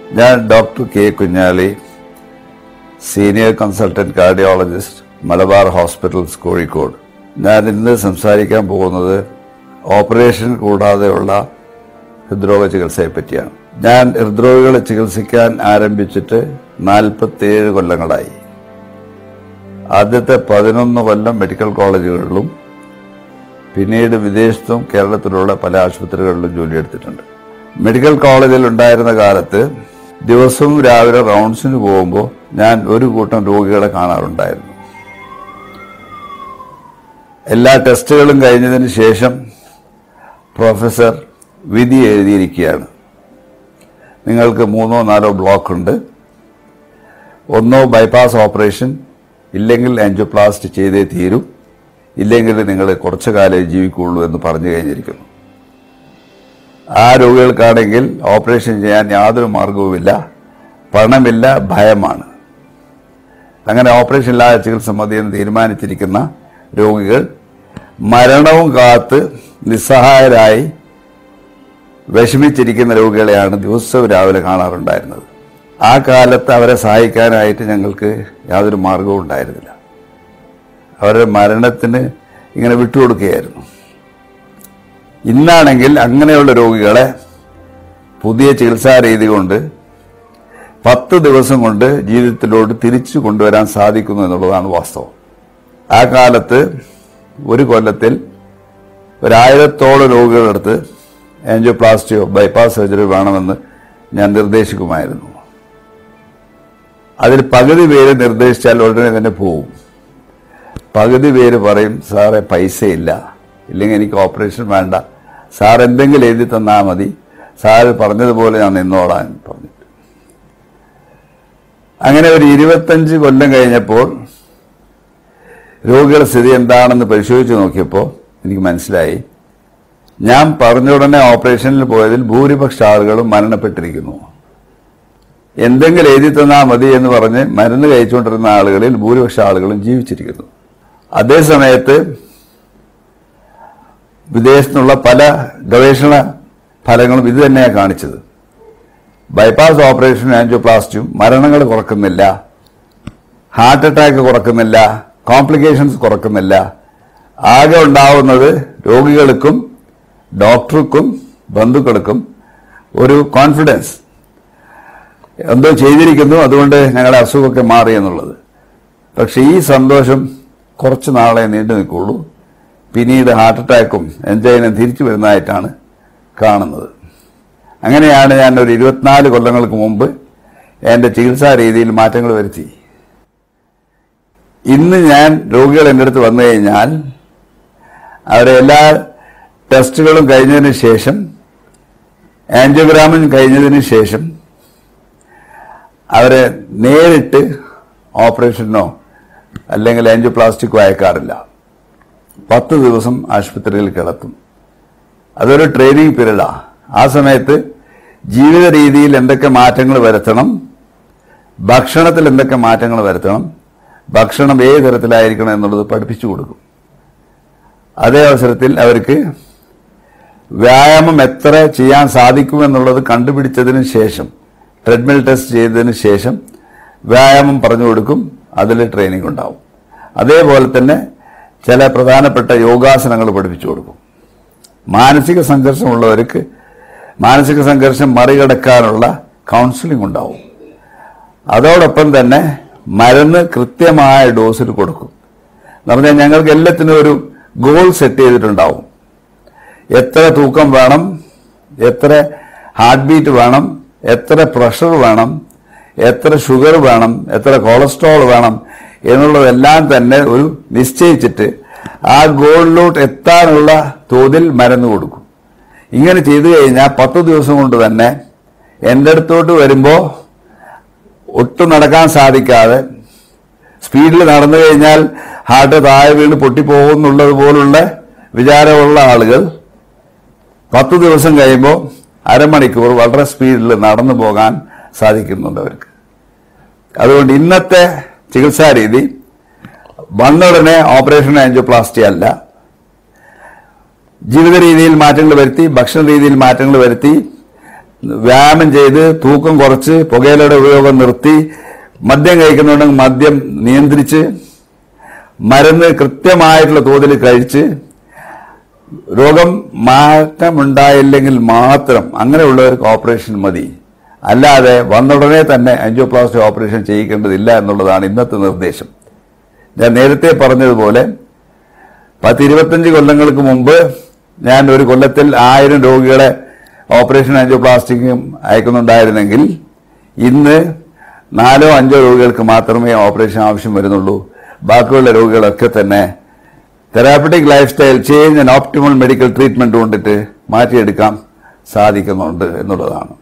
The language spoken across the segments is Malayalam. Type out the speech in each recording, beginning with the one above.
ഞാൻ doctor K Kunhali senior consultant cardiologist Malabar hospitals Kozhikode ഞാൻ ഇന്ന് സംസാരിക്കാൻ പോകുന്നത് ഓപ്പറേഷൻ കൂടാതെയുള്ള ഹൃദ്രോഗ ചികിത്സയെ പറ്റിയാണ് ഞാൻ ഹൃദ്രോഗികളെ ചികിത്സിക്കാൻ ആരംഭിച്ചിട്ട് നാൽപ്പത്തിയേഴ് കൊല്ലങ്ങളായി ആദ്യത്തെ പതിനൊന്ന് കൊല്ലം മെഡിക്കൽ കോളേജുകളിലും പിന്നീട് വിദേശത്തും കേരളത്തിലുള്ള പല ആശുപത്രികളിലും ജോലിയെടുത്തിട്ടുണ്ട് മെഡിക്കൽ കോളേജിൽ ഉണ്ടായിരുന്ന കാലത്ത് ദിവസവും രാവിലെ റൗണ്ട്സിന് പോകുമ്പോൾ ഞാൻ ഒരു കൂട്ടം രോഗികളെ കാണാറുണ്ടായിരുന്നു എല്ലാ ടെസ്റ്റുകളും കഴിഞ്ഞതിന് ശേഷം പ്രൊഫസർ വിധി എഴുതിയിരിക്കുകയാണ് നിങ്ങൾക്ക് മൂന്നോ നാലോ ബ്ലോക്ക് ഉണ്ട് ഒന്നോ ബൈപ്പാസ് ഓപ്പറേഷൻ ഇല്ലെങ്കിൽ ആൻജിയോപ്ലാസ്റ്റ് ചെയ്തേ തീരൂ ഇല്ലെങ്കിൽ നിങ്ങൾ കുറച്ചു കാലം ജീവിക്കുള്ളൂ എന്ന് പറഞ്ഞു കഴിഞ്ഞിരിക്കുന്നു ആ രോഗികൾക്കാണെങ്കിൽ ഓപ്പറേഷൻ ചെയ്യാൻ യാതൊരു മാർഗവുമില്ല പണമില്ല ഭയമാണ് അങ്ങനെ ഓപ്പറേഷൻ ഇല്ലാതെ ചികിത്സ മതിയെന്ന് തീരുമാനിച്ചിരിക്കുന്ന രോഗികൾ മരണവും കാത്ത് നിസ്സഹായരായി വിഷമിച്ചിരിക്കുന്ന രോഗികളെയാണ് ദിവസവും രാവിലെ കാണാറുണ്ടായിരുന്നത് ആ കാലത്ത് അവരെ സഹായിക്കാനായിട്ട് ഞങ്ങൾക്ക് യാതൊരു മാർഗവും ഉണ്ടായിരുന്നില്ല അവരുടെ മരണത്തിന് ഇങ്ങനെ വിട്ടുകൊടുക്കുകയായിരുന്നു ഇന്നാണെങ്കിൽ അങ്ങനെയുള്ള രോഗികളെ പുതിയ ചികിത്സാ രീതി കൊണ്ട് പത്ത് ദിവസം കൊണ്ട് ജീവിതത്തിലോട്ട് തിരിച്ചു കൊണ്ടുവരാൻ സാധിക്കുന്നു എന്നുള്ളതാണ് വാസ്തവം ആ കാലത്ത് ഒരു കൊല്ലത്തിൽ ഒരായിരത്തോളം രോഗികളെടുത്ത് ആൻജിയോപ്ലാസ്റ്റിയോ ബൈപ്പാസ് സർജറി വേണമെന്ന് ഞാൻ നിർദ്ദേശിക്കുമായിരുന്നു അതിൽ പകുതി പേര് നിർദ്ദേശിച്ചാൽ ഉടനെ തന്നെ പോവും പകുതി പേര് പറയും സാറേ പൈസയില്ല ഇല്ലെങ്കിൽ എനിക്ക് ഓപ്പറേഷൻ വേണ്ട സാർ എന്തെങ്കിലും എഴുതി തന്നാൽ മതി സാറ് പറഞ്ഞതുപോലെ ഞാൻ നിന്നോളാൻ പറഞ്ഞിട്ട് അങ്ങനെ ഒരു ഇരുപത്തഞ്ച് കൊല്ലം കഴിഞ്ഞപ്പോൾ രോഗികളുടെ സ്ഥിതി എന്താണെന്ന് പരിശോധിച്ച് നോക്കിയപ്പോൾ എനിക്ക് മനസ്സിലായി ഞാൻ പറഞ്ഞ ഉടനെ ഓപ്പറേഷനിൽ പോയതിൽ ഭൂരിപക്ഷ ആളുകളും മരണപ്പെട്ടിരിക്കുന്നു എന്തെങ്കിലും എഴുതി തന്നാൽ മതി എന്ന് പറഞ്ഞ് മരുന്ന് കഴിച്ചുകൊണ്ടിരുന്ന ആളുകളിൽ ഭൂരിപക്ഷ ആളുകളും ജീവിച്ചിരിക്കുന്നു അതേ സമയത്ത് വിദേശത്തുനിന്നുള്ള പല ഗവേഷണ ഫലങ്ങളും ഇത് തന്നെയാണ് കാണിച്ചത് ബൈപ്പാസ് ഓപ്പറേഷൻ ആൻജിയോപ്ലാസ്റ്റിയും മരണങ്ങൾ കുറക്കുന്നില്ല ഹാർട്ട് അറ്റാക്ക് കുറക്കുന്നില്ല കോംപ്ലിക്കേഷൻസ് കുറക്കുന്നില്ല ആകെ ഉണ്ടാവുന്നത് രോഗികൾക്കും ഡോക്ടർക്കും ബന്ധുക്കൾക്കും ഒരു കോൺഫിഡൻസ് എന്തോ ചെയ്തിരിക്കുന്നു അതുകൊണ്ട് ഞങ്ങളുടെ അസുഖമൊക്കെ മാറി എന്നുള്ളത് പക്ഷെ ഈ സന്തോഷം കുറച്ച് നാളെ നീണ്ടു നിൽക്കുള്ളൂ പിന്നീട് ഹാർട്ട് അറ്റാക്കും എൻജൈനും തിരിച്ചു വരുന്നതായിട്ടാണ് കാണുന്നത് അങ്ങനെയാണ് ഞാൻ ഒരു ഇരുപത്തിനാല് കൊല്ലങ്ങൾക്ക് മുമ്പ് എൻ്റെ ചികിത്സാ രീതിയിൽ മാറ്റങ്ങൾ വരുത്തി ഇന്ന് ഞാൻ രോഗികൾ എൻ്റെ അടുത്ത് വന്നു കഴിഞ്ഞാൽ അവരെ എല്ലാ ടെസ്റ്റുകളും കഴിഞ്ഞതിന് ശേഷം ആൻജിയോഗ്രാമും കഴിഞ്ഞതിന് ശേഷം അവരെ നേരിട്ട് ഓപ്പറേഷനോ അല്ലെങ്കിൽ ആൻജിയോപ്ലാസ്റ്റിക്കോ അയക്കാറില്ല പത്ത് ദിവസം ആശുപത്രിയിൽ കിടത്തും അതൊരു ട്രെയിനിങ് പീരീഡാണ് ആ സമയത്ത് ജീവിത രീതിയിൽ എന്തൊക്കെ മാറ്റങ്ങൾ വരുത്തണം ഭക്ഷണത്തിൽ എന്തൊക്കെ മാറ്റങ്ങൾ വരുത്തണം ഭക്ഷണം ഏത് തരത്തിലായിരിക്കണം എന്നുള്ളത് പഠിപ്പിച്ചു കൊടുക്കും അതേ അവസരത്തിൽ അവർക്ക് വ്യായാമം എത്ര ചെയ്യാൻ സാധിക്കുമെന്നുള്ളത് കണ്ടുപിടിച്ചതിന് ശേഷം ട്രെഡ്മിൽ ടെസ്റ്റ് ചെയ്തതിന് ശേഷം വ്യായാമം പറഞ്ഞു കൊടുക്കും അതിൽ ട്രെയിനിങ് ഉണ്ടാവും അതേപോലെ തന്നെ ചില പ്രധാനപ്പെട്ട യോഗാസനങ്ങൾ പഠിപ്പിച്ചു കൊടുക്കും മാനസിക സംഘർഷമുള്ളവർക്ക് മാനസിക സംഘർഷം മറികടക്കാനുള്ള കൗൺസിലിംഗ് ഉണ്ടാവും അതോടൊപ്പം തന്നെ മരുന്ന് കൃത്യമായ ഡോസിൽ കൊടുക്കും എന്ന് ഞങ്ങൾക്ക് എല്ലാത്തിനും ഒരു ഗോൾ സെറ്റ് ചെയ്തിട്ടുണ്ടാവും എത്ര തൂക്കം വേണം എത്ര ഹാർട്ട് ബീറ്റ് വേണം എത്ര പ്രഷർ വേണം എത്ര ഷുഗർ വേണം എത്ര കൊളസ്ട്രോൾ വേണം എന്നുള്ളതെല്ലാം തന്നെ ഒരു നിശ്ചയിച്ചിട്ട് ആ ഗോളിലോട്ട് എത്താനുള്ള തോതിൽ മരുന്ന് കൊടുക്കും ഇങ്ങനെ ചെയ്തു കഴിഞ്ഞാൽ പത്ത് ദിവസം കൊണ്ട് തന്നെ എൻ്റെ അടുത്തോട്ട് വരുമ്പോൾ ഒട്ടും നടക്കാൻ സാധിക്കാതെ സ്പീഡിൽ നടന്നു കഴിഞ്ഞാൽ ഹാർട്ട് താഴെ വീണ് പൊട്ടിപ്പോകുന്നുള്ളത് പോലുള്ള വിചാരമുള്ള ആളുകൾ പത്ത് ദിവസം കഴിയുമ്പോൾ അരമണിക്കൂർ വളരെ സ്പീഡിൽ നടന്നു പോകാൻ സാധിക്കുന്നുണ്ട് അവർക്ക് അതുകൊണ്ട് ഇന്നത്തെ ചികിത്സാ രീതി വന്നുടനെ ഓപ്പറേഷൻ ആൻജിയോപ്ലാസ്റ്റി അല്ല ജീവിത രീതിയിൽ മാറ്റങ്ങൾ വരുത്തി ഭക്ഷണ രീതിയിൽ മാറ്റങ്ങൾ വരുത്തി വ്യായാമം ചെയ്ത് തൂക്കം കുറച്ച് പുകയിലയുടെ ഉപയോഗം നിർത്തി മദ്യം കഴിക്കുന്നുണ്ടെങ്കിൽ മദ്യം നിയന്ത്രിച്ച് മരുന്ന് കൃത്യമായിട്ടുള്ള തോതിൽ കഴിച്ച് രോഗം മാറ്റമുണ്ടായില്ലെങ്കിൽ മാത്രം അങ്ങനെയുള്ളവർക്ക് ഓപ്പറേഷൻ മതി അല്ലാതെ വന്നുടനെ തന്നെ ആൻജിയോപ്ലാസ്റ്റി ഓപ്പറേഷൻ ചെയ്യിക്കേണ്ടതില്ല എന്നുള്ളതാണ് ഇന്നത്തെ നിർദ്ദേശം ഞാൻ നേരത്തെ പറഞ്ഞതുപോലെ പത്ത് ഇരുപത്തഞ്ച് കൊല്ലങ്ങൾക്ക് മുമ്പ് ഞാൻ ഒരു കൊല്ലത്തിൽ ആയിരം രോഗികളെ ഓപ്പറേഷൻ ആൻജിയോപ്ലാസ്റ്റിക്കും അയക്കുന്നുണ്ടായിരുന്നെങ്കിൽ ഇന്ന് നാലോ അഞ്ചോ രോഗികൾക്ക് മാത്രമേ ഓപ്പറേഷൻ ആവശ്യം വരുന്നുള്ളൂ ബാക്കിയുള്ള രോഗികളൊക്കെ തന്നെ therapeutic lifestyle change and optimal medical treatment കൊണ്ടിട്ട് മാറ്റിയെടുക്കാൻ സാധിക്കുന്നുണ്ട് എന്നുള്ളതാണ്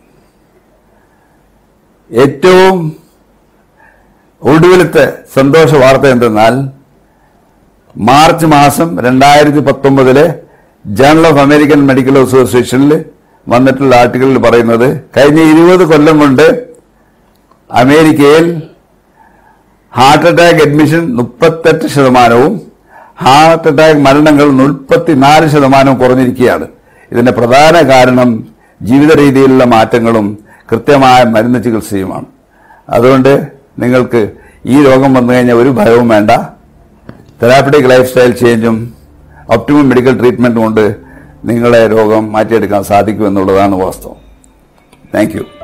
ഏറ്റവും ഒടുവിലത്തെ സന്തോഷ വാർത്ത എന്തെന്നാൽ മാർച്ച് മാസം രണ്ടായിരത്തി പത്തൊമ്പതിലെ ജേണൽ ഓഫ് അമേരിക്കൻ മെഡിക്കൽ അസോസിയേഷനിൽ വന്നിട്ടുള്ള ആർട്ടിക്കിളിൽ പറയുന്നത് കഴിഞ്ഞ ഇരുപത് കൊല്ലം കൊണ്ട് അമേരിക്കയിൽ ഹാർട്ട് അറ്റാക്ക് അഡ്മിഷൻ മുപ്പത്തെട്ട് ശതമാനവും ഹാർട്ട് അറ്റാക്ക് മരണങ്ങൾ മുപ്പത്തിനാല് ശതമാനവും കുറഞ്ഞിരിക്കുകയാണ് ഇതിന്റെ പ്രധാന കാരണം ജീവിത രീതിയിലുള്ള മാറ്റങ്ങളും കൃത്യമായ മരുന്ന് ചികിത്സയുമാണ് അതുകൊണ്ട് നിങ്ങൾക്ക് ഈ രോഗം വന്നു കഴിഞ്ഞാൽ ഒരു ഭയവും വേണ്ട തെറാപ്പറ്റിക് ലൈഫ് സ്റ്റൈൽ ചേഞ്ചും ഒപ്റ്റിമം മെഡിക്കൽ ട്രീറ്റ്മെന്റും കൊണ്ട് നിങ്ങളെ രോഗം മാറ്റിയെടുക്കാൻ സാധിക്കും എന്നുള്ളതാണ് വാസ്തവം താങ്ക് യു